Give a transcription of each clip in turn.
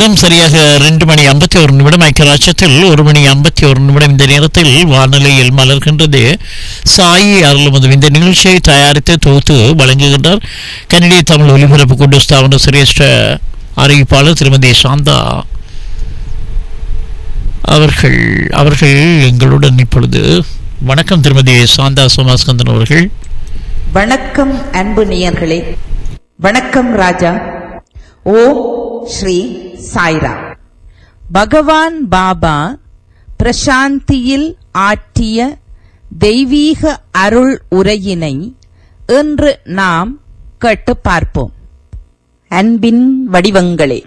நேரம் சரியாக ரெண்டு மணி ஐம்பத்தி ஒரு நிமிடம் ஐக்கியராட்சத்தில் ஒரு மணி ஐம்பத்தி ஒரு நிமிடம் இந்த நேரத்தில் வானிலையில் மலர்கின்றது சாயி அருள்மது இந்த நிகழ்ச்சியை தயாரித்து தொகுத்து வழங்குகின்றார் கனடிய தமிழ் ஒலிபரப்பு கொண்டு ஸ்தாபன சிரேஷ்ட அறிவிப்பாளர் திருமதி சாந்தா அவர்கள் அவர்கள் எங்களுடன் இப்பொழுது வணக்கம் திருமதி சாந்தா சோமாஸ்கந்தன் அவர்கள் வணக்கம் அன்பு நேயர்களே வணக்கம் ராஜா ஓம் ஸ்ரீ சாய்ரா பகவான் பாபா பிரசாந்தியில் ஆற்றிய தெய்வீக அருள் உரையினை இன்று நாம் கேட்டு பார்ப்போம் அன்பின் வடிவங்களே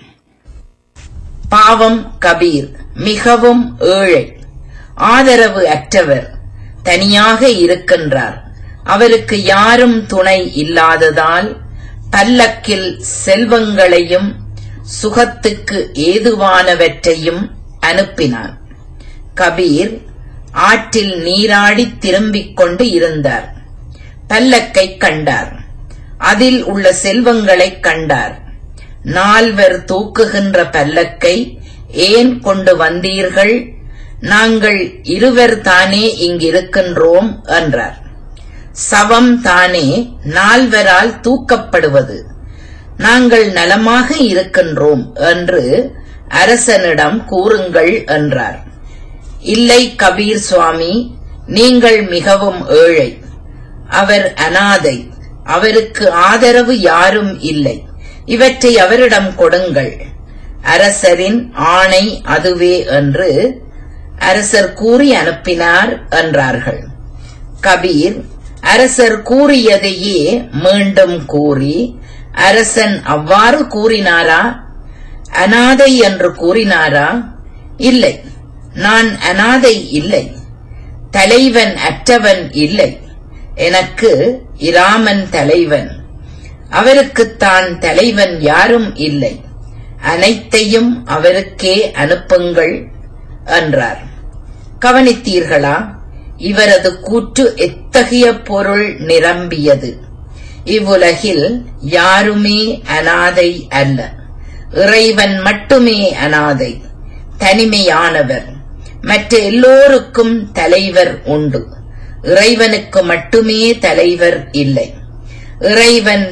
பாவம் கபீர் மிகவும் ஏழை ஆதரவு அற்றவர் தனியாக இருக்கின்றார் அவருக்கு யாரும் துணை இல்லாததால் பல்லக்கில் செல்வங்களையும் சுகத்துக்கு ஏதுவானவற்றையும் அனுப்பினார் கபீர் ஆற்றில் நீராடி திரும்பிக் கொண்டு இருந்தார் பல்லக்கை கண்டார் அதில் உள்ள செல்வங்களைக் கண்டார் நால்வர் தூக்குகின்ற பல்லக்கை ஏன் கொண்டு வந்தீர்கள் நாங்கள் இருவர் தானே இங்கிருக்கின்றோம் என்றார் சவம் தானே நால்வரால் தூக்கப்படுவது நாங்கள் நலமாக இருக்கின்றோம் என்று அரசனிடம் கூறுங்கள் என்றார் இல்லை கபீர் சுவாமி நீங்கள் மிகவும் ஏழை அவர் அனாதை அவருக்கு ஆதரவு யாரும் இல்லை இவற்றை அவரிடம் கொடுங்கள் அரசரின் ஆணை அதுவே என்று அரசர் கூறி அனுப்பினார் என்றார்கள் கபீர் அரசர் கூறியதையே மீண்டும் கூறி அரசன் அவ்வாறு கூறினாரா அனாதை என்று கூறினாரா இல்லை நான் அனாதை இல்லை தலைவன் அற்றவன் இல்லை எனக்கு இராமன் தலைவன் அவருக்குத்தான் தலைவன் யாரும் இல்லை அனைத்தையும் அவருக்கே அனுப்புங்கள் என்றார் கவனித்தீர்களா இவரது கூற்று எத்தகைய பொருள் நிரம்பியது இவ்வுலகில் யாருமே அனாதை அல்ல இறைவன் மட்டுமே அனாதை தனிமையானவர் மற்ற எல்லோருக்கும் தலைவர் உண்டு இறைவனுக்கு மட்டுமே தலைவர் இல்லை இறைவன்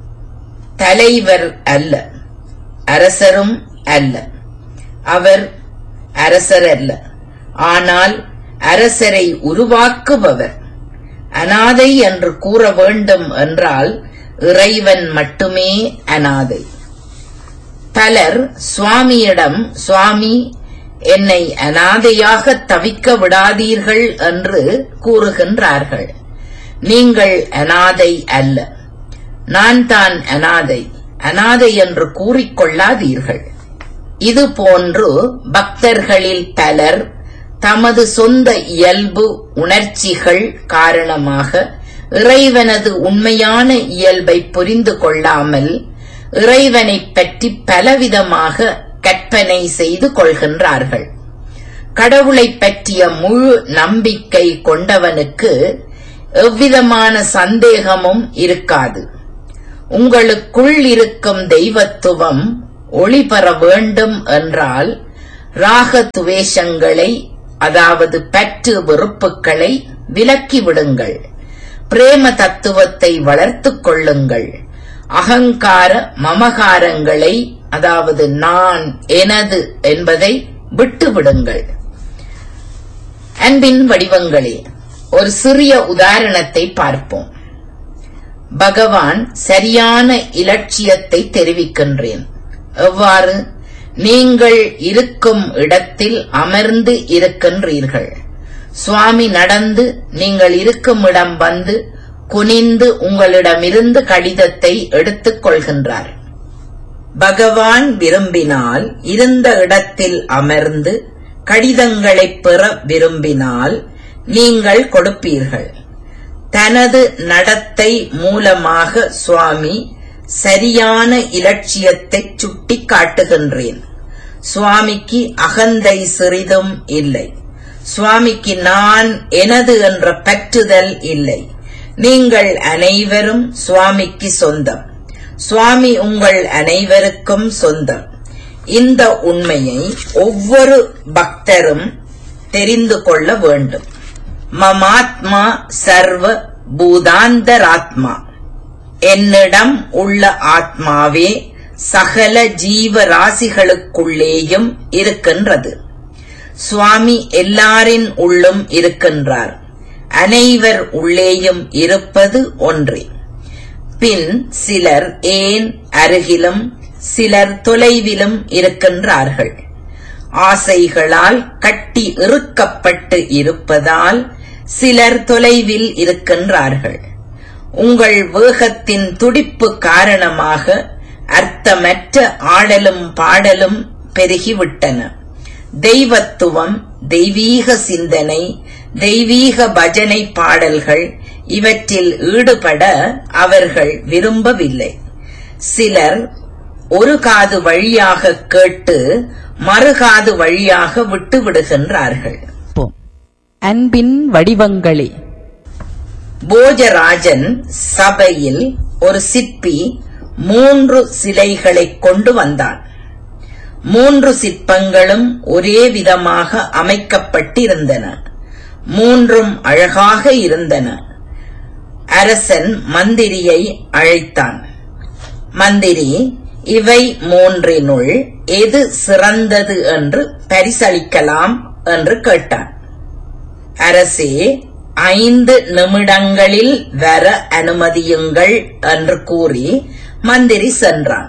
தலைவர் அல்ல அரசரும் அல்ல அவர் அரசர் அல்ல ஆனால் அரசரை உருவாக்குபவர் அனாதை என்று கூற வேண்டும் என்றால் இறைவன் மட்டுமே அனாதை பலர் சுவாமியிடம் சுவாமி என்னை அனாதையாக தவிக்க விடாதீர்கள் என்று கூறுகின்றார்கள் நீங்கள் அனாதை அல்ல நான் தான் அனாதை அனாதை என்று கூறிக்கொள்ளாதீர்கள் இது போன்று பக்தர்களில் பலர் தமது சொந்த இயல்பு உணர்ச்சிகள் காரணமாக இறைவனது உண்மையான இயல்பை புரிந்து கொள்ளாமல் இறைவனைப் பற்றி பலவிதமாக கற்பனை செய்து கொள்கின்றார்கள் கடவுளைப் பற்றிய முழு நம்பிக்கை கொண்டவனுக்கு எவ்விதமான சந்தேகமும் இருக்காது உங்களுக்குள் இருக்கும் தெய்வத்துவம் ஒளி பெற வேண்டும் என்றால் ராக துவேஷங்களை அதாவது பற்று வெறுப்புகளை விலக்கி விடுங்கள் பிரேம தத்துவத்தை வளர்த்துக் கொள்ளுங்கள் அகங்கார மமகாரங்களை அதாவது நான் எனது என்பதை விட்டுவிடுங்கள் அன்பின் வடிவங்களே ஒரு சிறிய உதாரணத்தை பார்ப்போம் பகவான் சரியான இலட்சியத்தை தெரிவிக்கின்றேன் எவ்வாறு நீங்கள் இருக்கும் இடத்தில் அமர்ந்து இருக்கின்றீர்கள் சுவாமி நடந்து நீங்கள் இருக்கும் இடம் வந்து குனிந்து உங்களிடமிருந்து கடிதத்தை எடுத்துக் கொள்கின்றார் பகவான் விரும்பினால் இருந்த இடத்தில் அமர்ந்து கடிதங்களைப் பெற விரும்பினால் நீங்கள் கொடுப்பீர்கள் தனது நடத்தை மூலமாக சுவாமி சரியான இலட்சியத்தை சுட்டி காட்டுகின்றேன் சுவாமிக்கு அகந்தை சிறிதும் இல்லை சுவாமிக்கு நான் எனது என்ற பற்றுதல் இல்லை நீங்கள் அனைவரும் சுவாமிக்கு சொந்தம் சுவாமி உங்கள் அனைவருக்கும் சொந்தம் இந்த உண்மையை ஒவ்வொரு பக்தரும் தெரிந்து கொள்ள வேண்டும் மமாத்மா சர்வ பூதாந்தராத்மா என்னிடம் உள்ள ஆத்மாவே சகல ஜீவராசிகளுக்குள்ளேயும் இருக்கின்றது சுவாமி எல்லாரின் உள்ளும் இருக்கின்றார் அனைவர் உள்ளேயும் இருப்பது ஒன்றே பின் சிலர் ஏன் அருகிலும் சிலர் தொலைவிலும் இருக்கின்றார்கள் ஆசைகளால் கட்டி இறுக்கப்பட்டு இருப்பதால் சிலர் தொலைவில் இருக்கின்றார்கள் உங்கள் வேகத்தின் துடிப்பு காரணமாக அர்த்தமற்ற ஆடலும் பாடலும் பெருகிவிட்டன தெய்வத்துவம் தெய்வீக சிந்தனை தெய்வீக பஜனை பாடல்கள் இவற்றில் ஈடுபட அவர்கள் விரும்பவில்லை சிலர் ஒரு காது வழியாக கேட்டு மறுகாது வழியாக விட்டு விடுகின்றார்கள் பார்ப்போம். அன்பின் வடிவங்களே போஜராஜன் சபையில் ஒரு சிற்பி மூன்று சிலைகளைக் கொண்டு வந்தான் மூன்று சிற்பங்களும் ஒரே விதமாக அமைக்கப்பட்டிருந்தன மூன்றும் அழகாக இருந்தன அரசன் மந்திரியை அழைத்தான் மந்திரி இவை மூன்றினுள் எது சிறந்தது என்று பரிசளிக்கலாம் என்று கேட்டான் அரசே ஐந்து நிமிடங்களில் வர அனுமதியுங்கள் என்று கூறி மந்திரி சென்றான்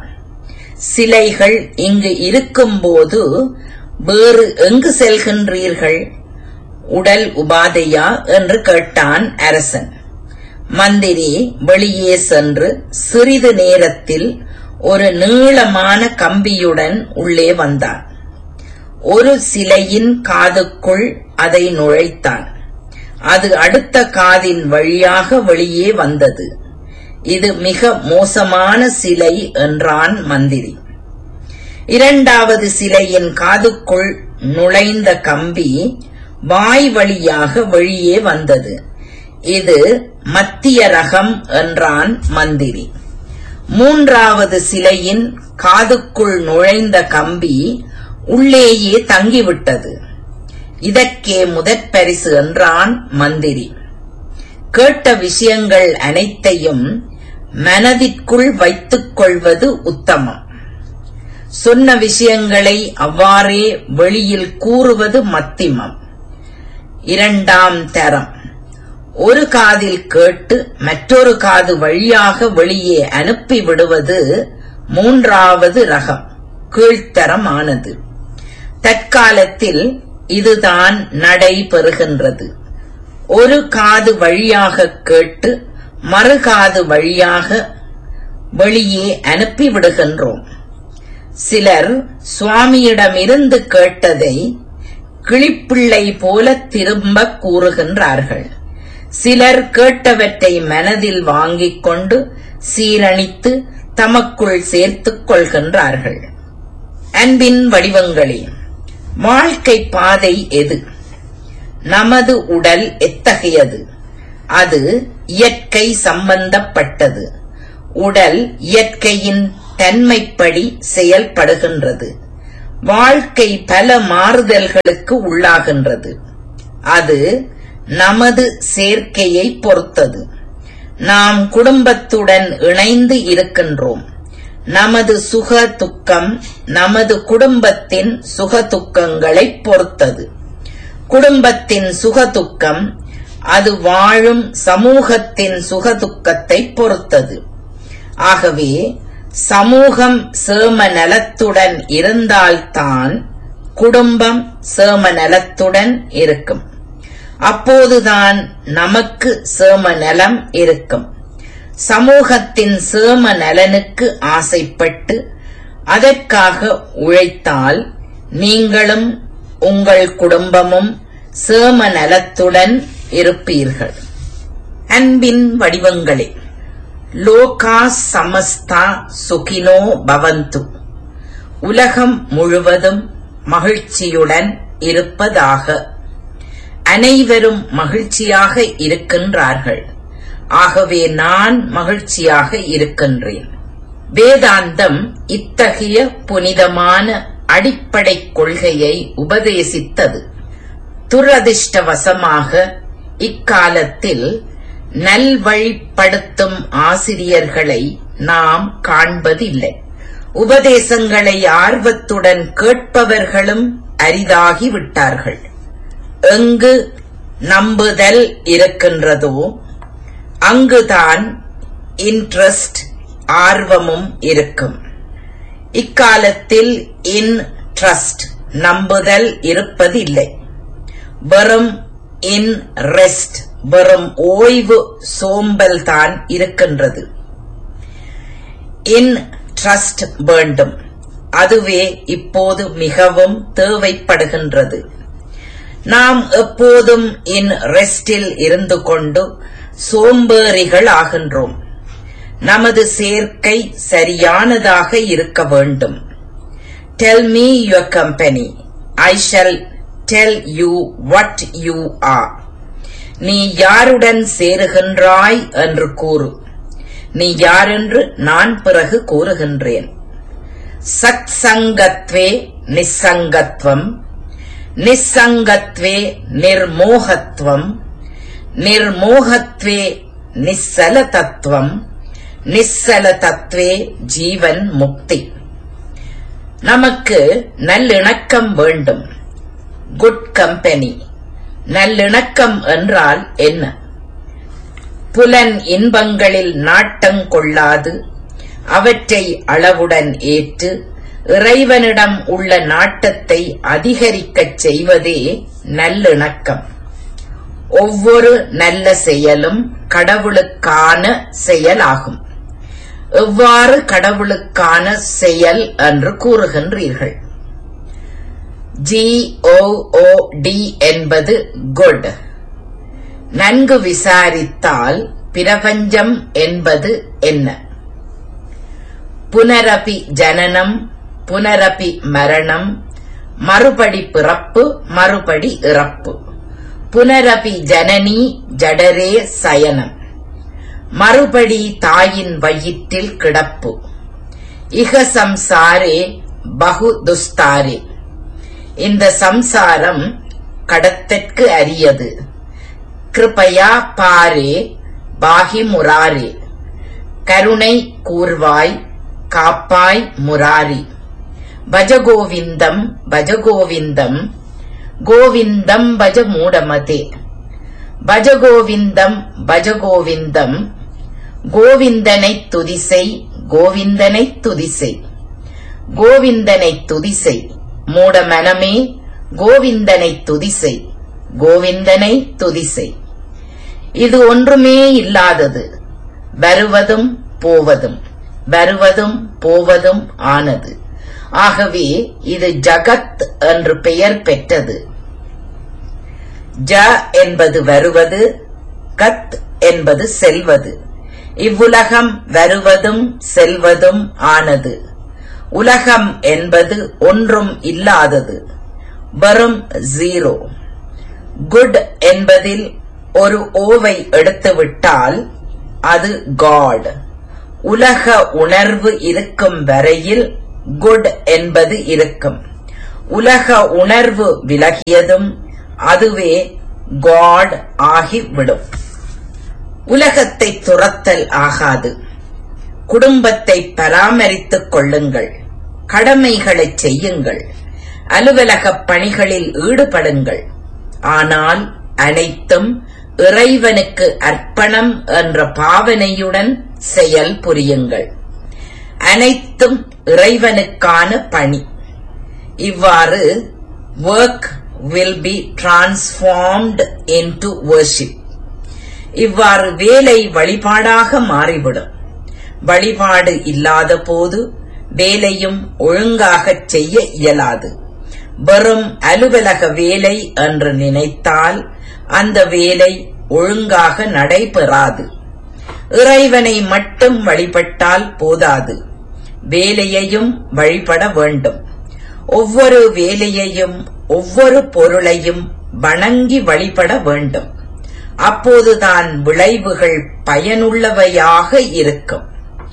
சிலைகள் இங்கு இருக்கும்போது வேறு எங்கு செல்கின்றீர்கள் உடல் உபாதையா என்று கேட்டான் அரசன் மந்திரி வெளியே சென்று சிறிது நேரத்தில் ஒரு நீளமான கம்பியுடன் உள்ளே வந்தான் ஒரு சிலையின் காதுக்குள் அதை நுழைத்தான் அது அடுத்த காதின் வழியாக வெளியே வந்தது இது மிக மோசமான சிலை என்றான் மந்திரி இரண்டாவது சிலையின் காதுக்குள் நுழைந்த கம்பி வாய் வழியாக வெளியே வந்தது இது மத்திய ரகம் என்றான் மந்திரி மூன்றாவது சிலையின் காதுக்குள் நுழைந்த கம்பி உள்ளேயே தங்கிவிட்டது இதற்கே முதற் பரிசு என்றான் மந்திரி கேட்ட விஷயங்கள் அனைத்தையும் மனதிற்குள் வைத்துக் கொள்வது உத்தமம் சொன்ன விஷயங்களை அவ்வாறே வெளியில் கூறுவது மத்திமம் இரண்டாம் தரம் ஒரு காதில் கேட்டு மற்றொரு காது வழியாக வெளியே அனுப்பி விடுவது மூன்றாவது ரகம் கீழ்த்தரமானது தற்காலத்தில் இதுதான் நடைபெறுகின்றது ஒரு காது வழியாக கேட்டு மறுகாது வழியாக வெளியே அனுப்பி விடுகின்றோம் சிலர் சுவாமியிடமிருந்து கேட்டதை கிளிப்பிள்ளை போல திரும்ப கூறுகின்றார்கள் சிலர் கேட்டவற்றை மனதில் வாங்கிக் கொண்டு சீரணித்து தமக்குள் சேர்த்துக் கொள்கின்றார்கள் அன்பின் வடிவங்களே வாழ்க்கை பாதை எது நமது உடல் எத்தகையது அது இயற்கை சம்பந்தப்பட்டது உடல் இயற்கையின் தன்மைப்படி செயல்படுகின்றது வாழ்க்கை பல மாறுதல்களுக்கு உள்ளாகின்றது அது நமது சேர்க்கையை பொறுத்தது நாம் குடும்பத்துடன் இணைந்து இருக்கின்றோம் நமது சுக துக்கம் நமது குடும்பத்தின் சுக துக்கங்களைப் பொறுத்தது குடும்பத்தின் சுக துக்கம் அது வாழும் சமூகத்தின் சுக துக்கத்தை பொறுத்தது ஆகவே சமூகம் சேம நலத்துடன் இருந்தால்தான் குடும்பம் சேம நலத்துடன் இருக்கும் அப்போதுதான் நமக்கு சேம நலம் இருக்கும் சமூகத்தின் சேம நலனுக்கு ஆசைப்பட்டு அதற்காக உழைத்தால் நீங்களும் உங்கள் குடும்பமும் சேம நலத்துடன் இருப்பீர்கள் அன்பின் வடிவங்களே லோகா சமஸ்தா சுகினோ பவந்து உலகம் முழுவதும் மகிழ்ச்சியுடன் இருப்பதாக அனைவரும் மகிழ்ச்சியாக இருக்கின்றார்கள் ஆகவே நான் மகிழ்ச்சியாக இருக்கின்றேன் வேதாந்தம் இத்தகைய புனிதமான அடிப்படை கொள்கையை உபதேசித்தது துரதிர்ஷ்டவசமாக இக்காலத்தில் நல்வழிப்படுத்தும் ஆசிரியர்களை நாம் காண்பதில்லை உபதேசங்களை ஆர்வத்துடன் கேட்பவர்களும் அரிதாகி விட்டார்கள் எங்கு நம்புதல் இருக்கின்றதோ அங்குதான் இன்ட்ரஸ்ட் ஆர்வமும் இருக்கும் இக்காலத்தில் இன் ட்ரஸ்ட் நம்புதல் இருப்பதில்லை வெறும் இன் ரெஸ்ட் வெறும் ஓய்வு சோம்பல் தான் இருக்கின்றது இன் ட்ரஸ்ட் வேண்டும் அதுவே இப்போது மிகவும் தேவைப்படுகின்றது நாம் எப்போதும் இன் ரெஸ்டில் இருந்து கொண்டு சோம்பேறிகள் ஆகின்றோம் நமது சேர்க்கை சரியானதாக இருக்க வேண்டும் tell me your company I shall tell you what you are நீ யாருடன் சேருகின்றாய் என்று கூறு நீ யாரென்று நான் பிறகு கூறுகின்றேன் சத் சங்கத்வே நிசங்கத்வம் நிசங்கத்வே நிர்மோகத்வம் நிர்மோகத்வே நிஸ்ஸல தத்துவம் நிஸ்ஸல தத்வே ஜீவன் முக்தி நமக்கு நல்லிணக்கம் வேண்டும் குட் கம்பெனி நல்லிணக்கம் என்றால் என்ன புலன் இன்பங்களில் நாட்டங் கொள்ளாது அவற்றை அளவுடன் ஏற்று இறைவனிடம் உள்ள நாட்டத்தை அதிகரிக்கச் செய்வதே நல்லிணக்கம் ஒவ்வொரு நல்ல செயலும் கடவுளுக்கான செயலாகும் எவ்வாறு கடவுளுக்கான செயல் என்று கூறுகின்றீர்கள் ஜி ஓ ஓ டி என்பது குட் நன்கு விசாரித்தால் பிரபஞ்சம் என்பது என்ன புனரபி ஜனனம் புனரபி மரணம் மறுபடி பிறப்பு மறுபடி இறப்பு புனரபி ஜனனி ஜடரே சயனம் மறுபடி தாயின் வயிற்றில் கிடப்பு இக சம்சாரே பகு துஸ்தாரே இந்த சம்சாரம் கடத்தற்கு அரியது கிருபயா பாரே பாகி முராரே கருணை கூர்வாய் காப்பாய் முராரி பஜகோவிந்தம் பஜகோவிந்தம் கோவிந்தம் பஜ மூடமதே பஜகோவிந்தம் பஜகோவிந்தம் கோவிந்தனை துதிசை கோவிந்தனை துதிசை கோவிந்தனை துதிசை மூட மனமே கோவிந்தனை துதிசை கோவிந்தனை துதிசை இது ஒன்றுமே இல்லாதது வருவதும் போவதும் வருவதும் போவதும் ஆனது ஆகவே இது ஜகத் என்று பெயர் பெற்றது ஜ என்பது வருவது கத் என்பது செல்வது இவ்வுலகம் வருவதும் செல்வதும் ஆனது உலகம் என்பது ஒன்றும் இல்லாதது வெறும் ஜீரோ குட் என்பதில் ஒரு ஓவை எடுத்துவிட்டால் அது காட் உலக உணர்வு இருக்கும் வரையில் குட் என்பது இருக்கும் உலக உணர்வு விலகியதும் அதுவே காட் ஆகிவிடும் உலகத்தை துரத்தல் ஆகாது குடும்பத்தை பராமரித்துக் கொள்ளுங்கள் கடமைகளைச் செய்யுங்கள் அலுவலகப் பணிகளில் ஈடுபடுங்கள் ஆனால் அனைத்தும் இறைவனுக்கு அர்ப்பணம் என்ற பாவனையுடன் செயல் புரியுங்கள் அனைத்தும் இறைவனுக்கான பணி இவ்வாறு work will be transformed into worship இவ்வாறு வேலை வழிபாடாக மாறிவிடும் வழிபாடு இல்லாத போது வேலையும் ஒழுங்காகச் செய்ய இயலாது வெறும் அலுவலக வேலை என்று நினைத்தால் அந்த வேலை ஒழுங்காக நடைபெறாது இறைவனை மட்டும் வழிபட்டால் போதாது வேலையையும் வழிபட வேண்டும் ஒவ்வொரு வேலையையும் ஒவ்வொரு பொருளையும் வணங்கி வழிபட வேண்டும் அப்போதுதான் விளைவுகள் பயனுள்ளவையாக இருக்கும்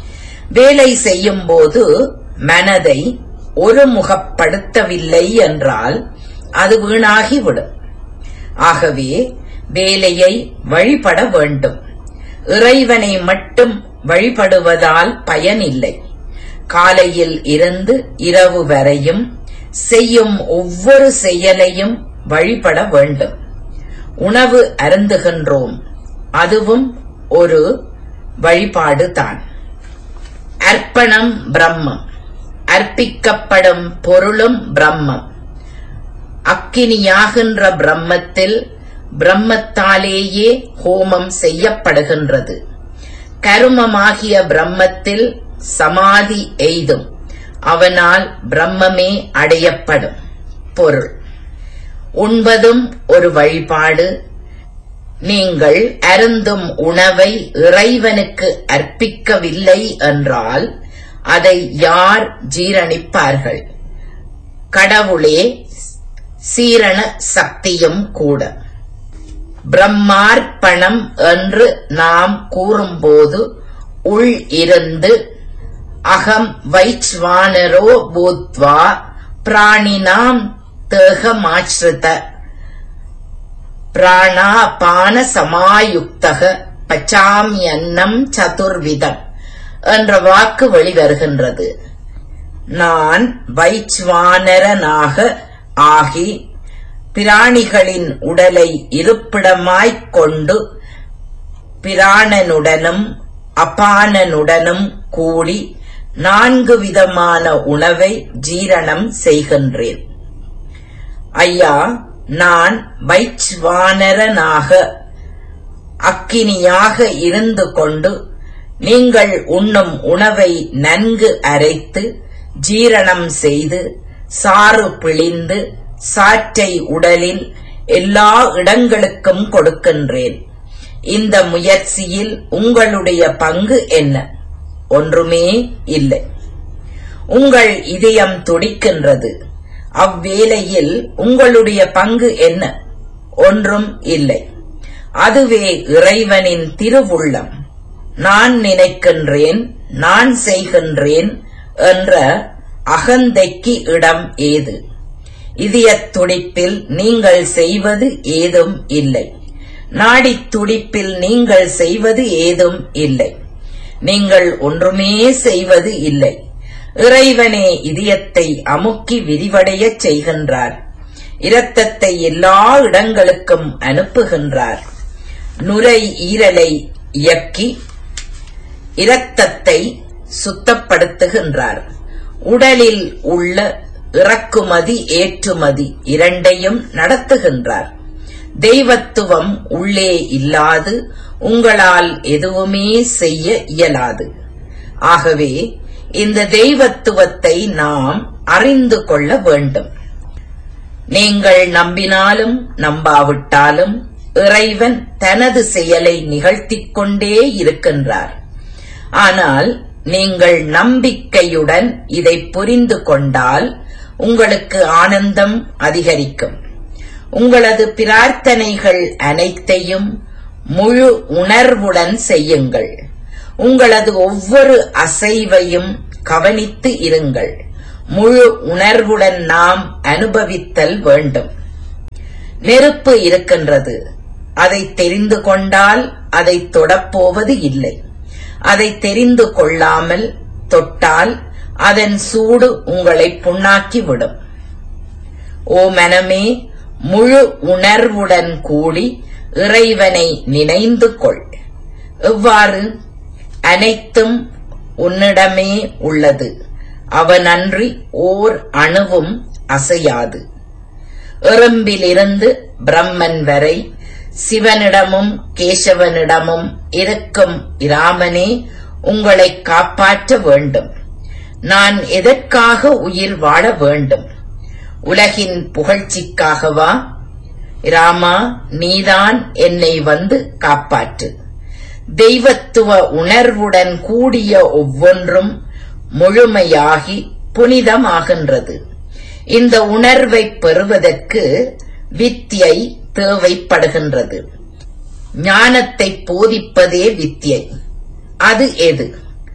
வேலை செய்யும் போது மனதை ஒருமுகப்படுத்தவில்லை என்றால் அது வீணாகிவிடும் ஆகவே வேலையை வழிபட வேண்டும் இறைவனை மட்டும் வழிபடுவதால் பயனில்லை காலையில் இருந்து இரவு வரையும் செய்யும் ஒவ்வொரு செயலையும் வழிபட வேண்டும் உணவு அருந்துகின்றோம் அதுவும் ஒரு வழிபாடுதான் அர்ப்பணம் பிரம்மம் அர்ப்பிக்கப்படும் பொருளும் பிரம்மம் அக்கினியாகின்ற பிரம்மத்தில் பிரம்மத்தாலேயே ஹோமம் செய்யப்படுகின்றது கருமமாகிய பிரம்மத்தில் சமாதி எய்தும் அவனால் பிரம்மமே அடையப்படும் பொருள் உண்பதும் ஒரு வழிபாடு நீங்கள் அருந்தும் உணவை இறைவனுக்கு அர்ப்பிக்கவில்லை என்றால் அதை யார் ஜீரணிப்பார்கள் கடவுளே சீரண சக்தியும் கூட பிரம்மார்ப்பணம் என்று நாம் கூறும்போது உள் இருந்து அகம் வைச்வானரோ பூத்வா பிராணினாம் தேகமாச்சிரித பிராணாபான சமாயுக்தக பச்சாமியன்னம் சதுர்விதம் என்ற வாக்கு வெளிவருகின்றது நான் வைச்வானரனாக ஆகி பிராணிகளின் உடலை இருப்பிடமாய்க் கொண்டு பிராணனுடனும் அபானனுடனும் கூடி நான்கு விதமான உணவை ஜீரணம் செய்கின்றேன் ஐயா நான் வைச்வானரனாக அக்கினியாக இருந்து கொண்டு நீங்கள் உண்ணும் உணவை நன்கு அரைத்து ஜீரணம் செய்து சாறு பிழிந்து சாற்றை உடலில் எல்லா இடங்களுக்கும் கொடுக்கின்றேன் இந்த முயற்சியில் உங்களுடைய பங்கு என்ன ஒன்றுமே இல்லை உங்கள் இதயம் துடிக்கின்றது அவ்வேளையில் உங்களுடைய பங்கு என்ன ஒன்றும் இல்லை அதுவே இறைவனின் திருவுள்ளம் நான் நினைக்கின்றேன் நான் செய்கின்றேன் என்ற அகந்தைக்கு இடம் ஏது இதயத் துடிப்பில் நீங்கள் செய்வது ஏதும் இல்லை நாடித் துடிப்பில் நீங்கள் செய்வது ஏதும் இல்லை நீங்கள் ஒன்றுமே செய்வது இல்லை இறைவனே இதயத்தை அமுக்கி விரிவடையச் செய்கின்றார் இரத்தத்தை எல்லா இடங்களுக்கும் அனுப்புகின்றார் நுரை ஈரலை இயக்கி இரத்தத்தை சுத்தப்படுத்துகின்றார் உடலில் உள்ள இறக்குமதி ஏற்றுமதி இரண்டையும் நடத்துகின்றார் தெய்வத்துவம் உள்ளே இல்லாது உங்களால் எதுவுமே செய்ய இயலாது ஆகவே இந்த தெய்வத்துவத்தை நாம் அறிந்து கொள்ள வேண்டும் நீங்கள் நம்பினாலும் நம்பாவிட்டாலும் இறைவன் தனது செயலை நிகழ்த்திக் கொண்டே இருக்கின்றார் ஆனால் நீங்கள் நம்பிக்கையுடன் இதை புரிந்து கொண்டால் உங்களுக்கு ஆனந்தம் அதிகரிக்கும் உங்களது பிரார்த்தனைகள் அனைத்தையும் முழு உணர்வுடன் செய்யுங்கள் உங்களது ஒவ்வொரு அசைவையும் கவனித்து இருங்கள் முழு உணர்வுடன் நாம் அனுபவித்தல் வேண்டும் நெருப்பு இருக்கின்றது அதை தெரிந்து கொண்டால் அதை தொடப்போவது இல்லை அதை தெரிந்து கொள்ளாமல் தொட்டால் அதன் சூடு உங்களை புண்ணாக்கிவிடும் ஓ மனமே முழு உணர்வுடன் கூடி இறைவனை நினைந்து கொள் எவ்வாறு அனைத்தும் உன்னிடமே உள்ளது அவனன்றி ஓர் அணுவும் அசையாது எறும்பிலிருந்து பிரம்மன் வரை சிவனிடமும் கேசவனிடமும் இருக்கும் இராமனே உங்களை காப்பாற்ற வேண்டும் நான் எதற்காக உயிர் வாழ வேண்டும் உலகின் புகழ்ச்சிக்காகவா ராமா நீதான் என்னை வந்து காப்பாற்று தெய்வத்துவ உணர்வுடன் கூடிய ஒவ்வொன்றும் முழுமையாகி புனிதமாகின்றது இந்த உணர்வை பெறுவதற்கு வித்தியை தேவைப்படுகின்றது ஞானத்தை போதிப்பதே வித்தியை அது எது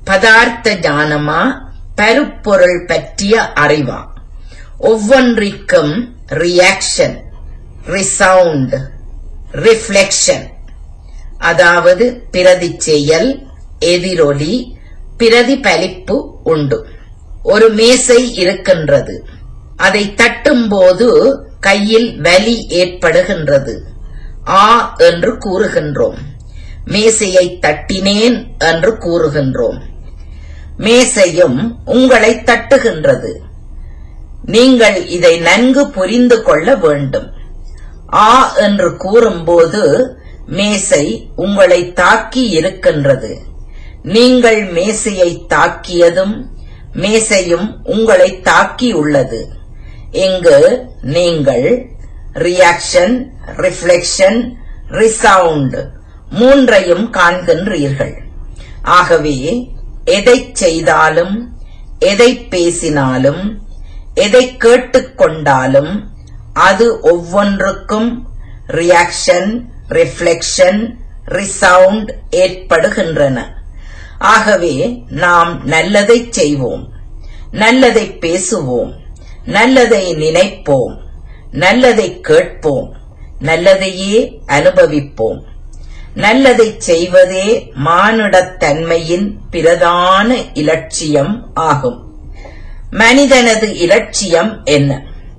பதார்த்த ஞானமா பருப்பொருள் பற்றிய அறிவா ஒவ்வொன்றிற்கும் ரியாக்ஷன் ரிசவுண்ட் ரிஃப்ளெக்ஷன் அதாவது பிரதி செயல் எதிரொலி பிரதிபலிப்பு உண்டு ஒரு மேசை இருக்கின்றது அதை தட்டும்போது கையில் வலி ஏற்படுகின்றது ஆ என்று கூறுகின்றோம் மேசையை தட்டினேன் என்று கூறுகின்றோம் மேசையும் உங்களை தட்டுகின்றது நீங்கள் இதை நன்கு புரிந்து கொள்ள வேண்டும் ஆ என்று கூறும்போது மேசை உங்களை தாக்கி இருக்கின்றது நீங்கள் மேசையை தாக்கியதும் மேசையும் உங்களை தாக்கியுள்ளது இங்கு நீங்கள் ரியாக்ஷன் ரிஃப்ளெக்ஷன் ரிசவுண்ட் மூன்றையும் காண்கின்றீர்கள் ஆகவே எதைச் செய்தாலும் எதை பேசினாலும் எதை கேட்டுக்கொண்டாலும் அது ஒவ்வொன்றுக்கும் ரியாக்ஷன் ரிஃப்ளெக்ஷன் ரிசவுண்ட் ஏற்படுகின்றன ஆகவே நாம் நல்லதை செய்வோம் நல்லதை பேசுவோம் நல்லதை நினைப்போம் நல்லதை கேட்போம் நல்லதையே அனுபவிப்போம் நல்லதை செய்வதே மானுடத் தன்மையின் பிரதான இலட்சியம் ஆகும் மனிதனது இலட்சியம் என்ன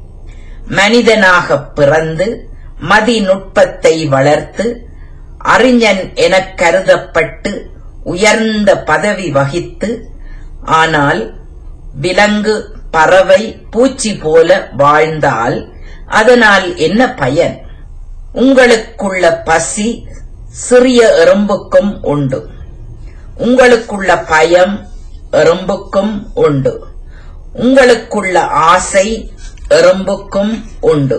மனிதனாகப் பிறந்து மதிநுட்பத்தை வளர்த்து அறிஞன் எனக் கருதப்பட்டு உயர்ந்த பதவி வகித்து ஆனால் விலங்கு பறவை பூச்சி போல வாழ்ந்தால் அதனால் என்ன பயன் உங்களுக்குள்ள பசி சிறிய எறும்புக்கும் உண்டு உங்களுக்குள்ள பயம் எறும்புக்கும் உண்டு உங்களுக்குள்ள ஆசை எறும்புக்கும் உண்டு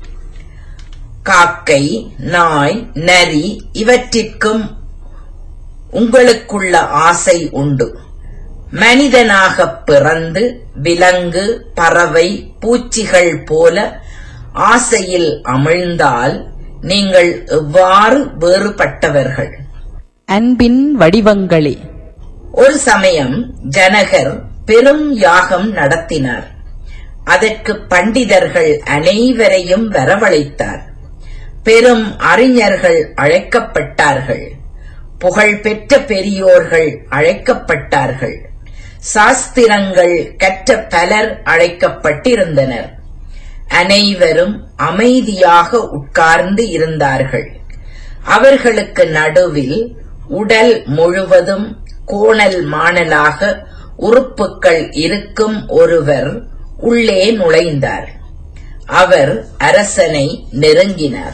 காக்கை நாய் நரி இவற்றிற்கும் உங்களுக்குள்ள ஆசை உண்டு மனிதனாகப் பிறந்து விலங்கு பறவை பூச்சிகள் போல ஆசையில் அமிழ்ந்தால் நீங்கள் எவ்வாறு வேறுபட்டவர்கள் அன்பின் வடிவங்களே ஒரு சமயம் ஜனகர் பெரும் யாகம் நடத்தினார் அதற்கு பண்டிதர்கள் அனைவரையும் வரவழைத்தார் பெரும் அறிஞர்கள் அழைக்கப்பட்டார்கள் புகழ்பெற்ற பெரியோர்கள் அழைக்கப்பட்டார்கள் சாஸ்திரங்கள் கற்ற பலர் அழைக்கப்பட்டிருந்தனர் அனைவரும் அமைதியாக உட்கார்ந்து இருந்தார்கள் அவர்களுக்கு நடுவில் உடல் முழுவதும் கோணல் மாணலாக உறுப்புக்கள் இருக்கும் ஒருவர் உள்ளே நுழைந்தார் அவர் அரசனை நெருங்கினார்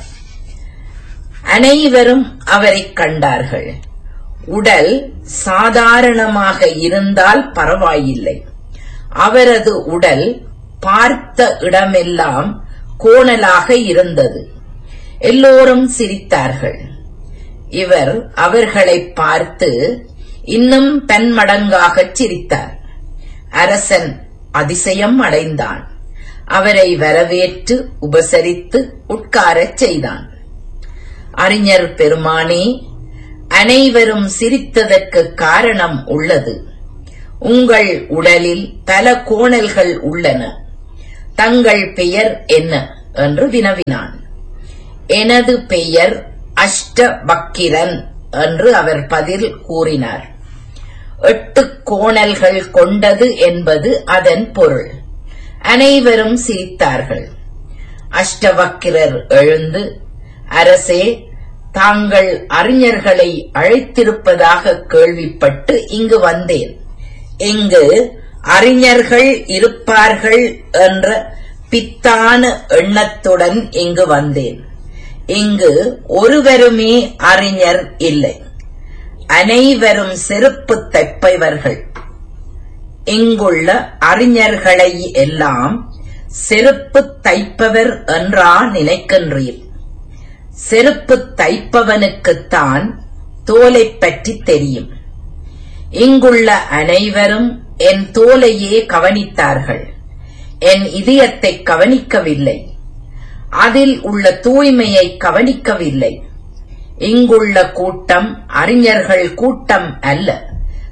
அனைவரும் அவரைக் கண்டார்கள் உடல் சாதாரணமாக இருந்தால் பரவாயில்லை அவரது உடல் பார்த்த இடமெல்லாம் கோணலாக இருந்தது எல்லோரும் சிரித்தார்கள் இவர் அவர்களை பார்த்து இன்னும் பன்மடங்காகச் சிரித்தார் அரசன் அதிசயம் அடைந்தான் அவரை வரவேற்று உபசரித்து உட்காரச் செய்தான் அறிஞர் பெருமானே அனைவரும் சிரித்ததற்கு காரணம் உள்ளது உங்கள் உடலில் பல கோணல்கள் உள்ளன தங்கள் பெயர் என்ன என்று வினவினான் எனது பெயர் அஷ்டபக்கிரன் என்று அவர் பதில் கூறினார் எட்டு கோணல்கள் கொண்டது என்பது அதன் பொருள் அனைவரும் சிரித்தார்கள் அஷ்டவக்கிரர் எழுந்து அரசே தாங்கள் அறிஞர்களை அழைத்திருப்பதாக கேள்விப்பட்டு இங்கு வந்தேன் இங்கு அறிஞர்கள் இருப்பார்கள் என்ற பித்தான எண்ணத்துடன் இங்கு வந்தேன் இங்கு ஒருவருமே அறிஞர் இல்லை அனைவரும் செருப்பு தைப்பவர்கள் இங்குள்ள அறிஞர்களை எல்லாம் செருப்பு தைப்பவர் என்றா நினைக்கின்றீர் செருப்பு தைப்பவனுக்குத்தான் தோலைப் பற்றி தெரியும் இங்குள்ள அனைவரும் என் தோலையே கவனித்தார்கள் என் இதயத்தை கவனிக்கவில்லை அதில் உள்ள தூய்மையை கவனிக்கவில்லை இங்குள்ள கூட்டம் அறிஞர்கள் கூட்டம் அல்ல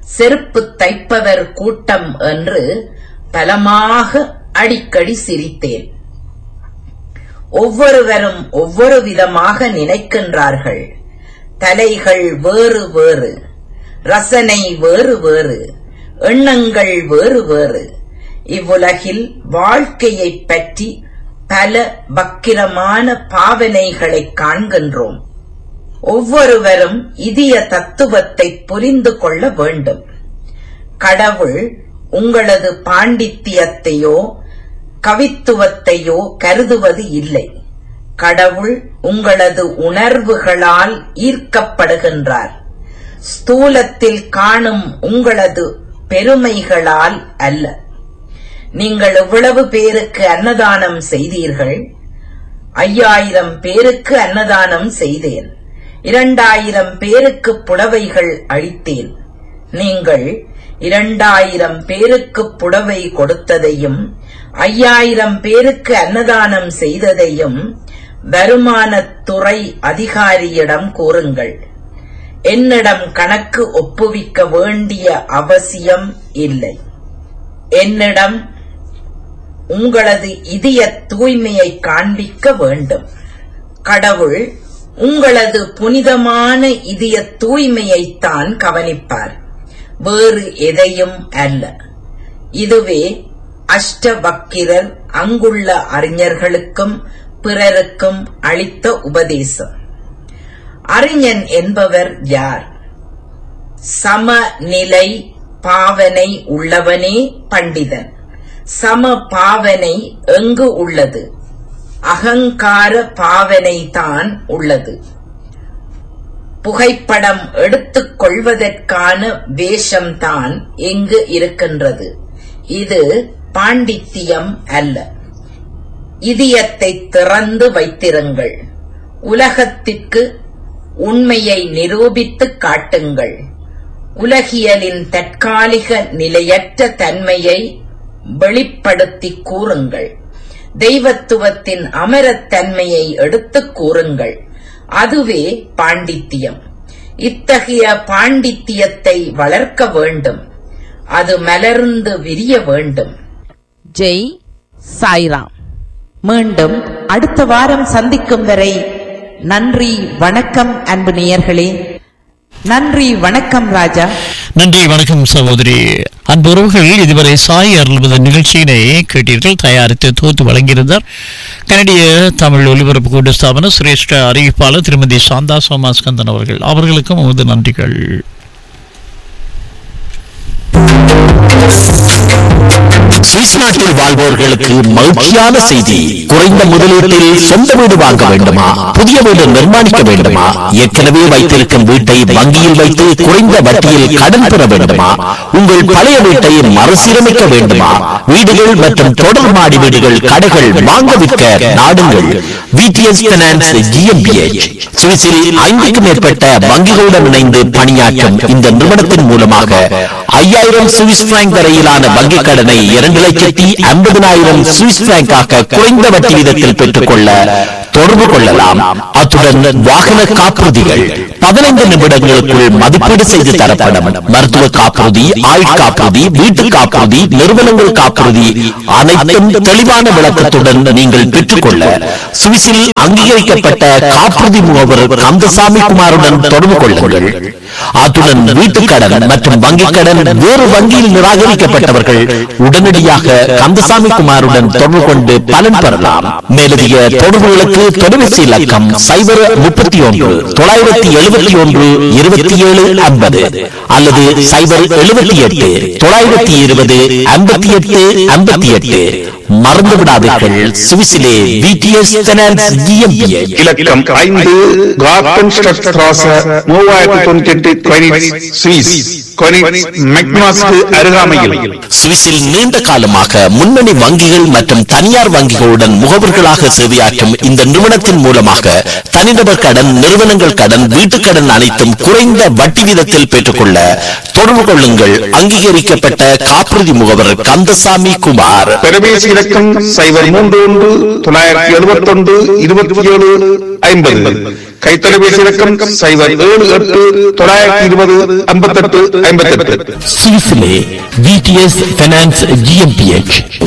செருப்பு தைப்பவர் கூட்டம் என்று பலமாக அடிக்கடி சிரித்தேன் ஒவ்வொருவரும் ஒவ்வொரு விதமாக நினைக்கின்றார்கள் தலைகள் வேறு வேறு ரசனை வேறு வேறு எண்ணங்கள் வேறு வேறு இவ்வுலகில் வாழ்க்கையைப் பற்றி பல வக்கிரமான பாவனைகளைக் காண்கின்றோம் ஒவ்வொருவரும் இதய தத்துவத்தை புரிந்து கொள்ள வேண்டும் கடவுள் உங்களது பாண்டித்தியத்தையோ கவித்துவத்தையோ கருதுவது இல்லை கடவுள் உங்களது உணர்வுகளால் ஈர்க்கப்படுகின்றார் ஸ்தூலத்தில் காணும் உங்களது பெருமைகளால் அல்ல நீங்கள் எவ்வளவு பேருக்கு அன்னதானம் செய்தீர்கள் ஐயாயிரம் பேருக்கு அன்னதானம் செய்தேன் இரண்டாயிரம் பேருக்கு புடவைகள் அளித்தேன் நீங்கள் இரண்டாயிரம் பேருக்கு புடவை கொடுத்ததையும் ஐயாயிரம் பேருக்கு அன்னதானம் செய்ததையும் வருமானத்துறை அதிகாரியிடம் கூறுங்கள் என்னிடம் கணக்கு ஒப்புவிக்க வேண்டிய அவசியம் இல்லை என்னிடம் உங்களது இதய தூய்மையை காண்பிக்க வேண்டும் கடவுள் உங்களது புனிதமான இதய தூய்மையைத்தான் கவனிப்பார் வேறு எதையும் அல்ல இதுவே அஷ்டவக்கிரர் அங்குள்ள அறிஞர்களுக்கும் பிறருக்கும் அளித்த உபதேசம் அறிஞன் என்பவர் யார் சமநிலை பாவனை உள்ளவனே பண்டிதன் சம பாவனை எங்கு உள்ளது அகங்கார பாவனை தான் உள்ளது புகைப்படம் எடுத்துக் கொள்வதற்கான வேஷம்தான் எங்கு இருக்கின்றது இது பாண்டித்தியம் அல்ல இதயத்தை திறந்து வைத்திருங்கள் உலகத்திற்கு உண்மையை நிரூபித்துக் காட்டுங்கள் உலகியலின் தற்காலிக நிலையற்ற தன்மையை வெளிப்படுத்தி கூறுங்கள் தெய்வத்துவத்தின் அமரத்தன்மையை எடுத்துக் கூறுங்கள் அதுவே பாண்டித்தியம் இத்தகைய பாண்டித்தியத்தை வளர்க்க வேண்டும் அது மலர்ந்து விரிய வேண்டும் ஜெய் சாய்ராம் மீண்டும் அடுத்த வாரம் சந்திக்கும் வரை நன்றி வணக்கம் அன்பு நேயர்களே நன்றி வணக்கம் ராஜா நன்றி வணக்கம் சகோதரி அன்புறவுகள் இதுவரை சாய் அருள்வது நிகழ்ச்சியினை கேட்டீர்கள் தயாரித்து தொகுத்து வழங்கியிருந்தார் கனடிய தமிழ் ஒலிபரப்பு கூட்டு ஸ்தாபன சிரேஷ்ட அறிவிப்பாளர் திருமதி சாந்தா சோமாஸ்கந்தன் அவர்கள் அவர்களுக்கும் உமது நன்றிகள் சுவிஸ் நாட்டில் வாழ்வோர்களுக்கு மகிழ்ச்சியான செய்தி குறைந்த முதலீட்டில் சொந்த வீடு வாங்க வேண்டுமா புதிய வீடு நிர்மாணிக்க வேண்டுமா ஏற்கனவே வைத்திருக்கும் வீட்டை வங்கியில் வைத்து குறைந்த வட்டியில் கடன் பெற வேண்டுமா உங்கள் பழைய வீட்டை மறுசீரமைக்க வேண்டுமா வீடுகள் மற்றும் தொடர் மாடி வீடுகள் கடைகள் வாங்க விற்க நாடுங்கள் விடிஎஸ் பைனான்ஸ் ஜிஎம்பிஎச் சுவிஸில் ஐந்துக்கும் மேற்பட்ட வங்கிகளுடன் இணைந்து பணியாற்றும் இந்த நிறுவனத்தின் மூலமாக ஐயாயிரம் சுவிஸ் பிராங்க் வரையிலான வங்கிக் கடனை இரண்டு லட்சத்தி ஐம்பதினாயிரம் சுவிஸ் பிராங்காக குறைந்த வட்டி வீதத்தில் பெற்றுக்கொள்ள தொடர்பு கொள்ளலாம் அத்துடன் வாகன காப்புறுதிகள் பதினைந்து நிமிடங்களுக்குள் மதிப்பீடு செய்து தரப்படும் மருத்துவ காப்புறுதி ஆயுள் காப்புறுதி வீட்டு காப்புறுதி நிறுவனங்கள் காப்புறுதி அனைத்தும் தெளிவான விளக்கத்துடன் நீங்கள் பெற்றுக்கொள்ள சுவிஸில் அங்கீகரிக்கப்பட்ட காப்புறுதி முகவர் கந்தசாமி குமாருடன் தொடர்பு கொள்ளுங்கள் அத்துடன் வீட்டுக் கடன் மற்றும் வங்கிக் கடன் வேறு வங்கியில் நிராகரிக்கப்பட்டவர்கள் உடனடியாக கந்தசாமி குமாருடன் தொடர்பு கொண்டு பலன் பெறலாம் மேலதிக தொடர்புகளுக்கு தொலைபேசி இலக்கம் சைபர் முப்பத்தி ஒன்று தொள்ளாயிரத்தி எழுபத்தி ஒன்று இருபத்தி ஏழு ஐம்பது அல்லது சைபர் எழுபத்தி எட்டு தொள்ளாயிரத்தி இருபது ஐம்பத்தி எட்டு ஐம்பத்தி எட்டு மறந்து விடாதீர்கள் சுவிஸிலே விடிஎஸ் பைனான்ஸ் GmbH. இலக்கம் ஐந்து கார்டன் ஸ்ட்ராச மூவாயிரத்தி தொண்ணூத்தி எட்டு கொயினிட்ஸ் சுவிஸ் கொயினிட்ஸ் மெக்னாஸ்க்கு அருகாமையில் சுவிஸில் நீண்ட காலமாக முன்னணி வங்கிகள் மற்றும் தனியார் வங்கிகளுடன் முகவர்களாக சேவையாற்றும் இந்த நிறுவனத்தின் மூலமாக தனிநபர் கடன் நிறுவனங்கள் கடன் வீட்டுக் கடன் அனைத்தும் குறைந்த வட்டி வீதத்தில் பெற்றுக்கொள்ள தொடர்பு கொள்ளுங்கள் அங்கீகரிக்கப்பட்ட காப்புறுதி முகவர் கந்தசாமி குமார் தொலைபேசி இலக்கம் சைபர் மூன்று ஒன்று தொள்ளாயிரத்தி எழுபத்தி ஒன்று இருபத்தி ஏழு ஐம்பது கைத்தொலைபேசி இலக்கம் சைபர் ஏழு எட்டு தொள்ளாயிரத்தி இருபது ஐம்பத்தெட்டு ஐம்பத்தெட்டு சுவிஸிலே விடிஎஸ் பைனான்ஸ் ஜிஎம்பிஎச்